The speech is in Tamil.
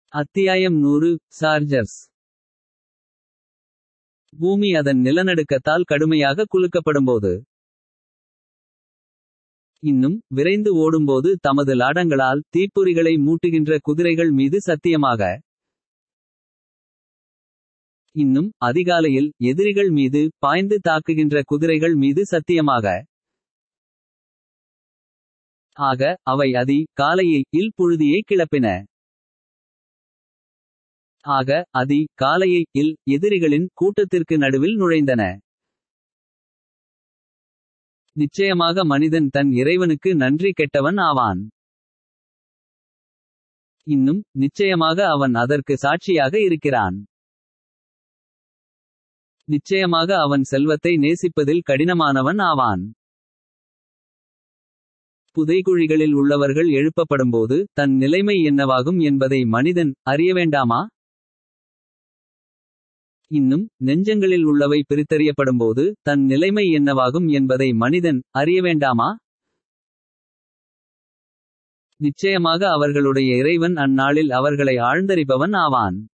அத்தியாயம் நூறு சார்ஜர்ஸ் பூமி அதன் நிலநடுக்கத்தால் கடுமையாக குலுக்கப்படும்போது இன்னும் விரைந்து ஓடும்போது தமது லாடங்களால் தீப்பொறிகளை மூட்டுகின்ற குதிரைகள் மீது சத்தியமாக இன்னும் அதிகாலையில் எதிரிகள் மீது பாய்ந்து தாக்குகின்ற குதிரைகள் மீது சத்தியமாக ஆக அவை அதி காலையை இல் புழுதியை கிளப்பின ஆக அதி காலையை இல் எதிரிகளின் கூட்டத்திற்கு நடுவில் நுழைந்தன நிச்சயமாக மனிதன் தன் இறைவனுக்கு நன்றி கெட்டவன் ஆவான் இன்னும் நிச்சயமாக அவன் அதற்கு சாட்சியாக இருக்கிறான் நிச்சயமாக அவன் செல்வத்தை நேசிப்பதில் கடினமானவன் ஆவான் புதைகுழிகளில் உள்ளவர்கள் எழுப்பப்படும்போது தன் நிலைமை என்னவாகும் என்பதை மனிதன் அறிய வேண்டாமா இன்னும் நெஞ்சங்களில் உள்ளவை பிரித்தறியப்படும்போது தன் நிலைமை என்னவாகும் என்பதை மனிதன் அறிய வேண்டாமா நிச்சயமாக அவர்களுடைய இறைவன் அந்நாளில் அவர்களை ஆழ்ந்தறிபவன் ஆவான்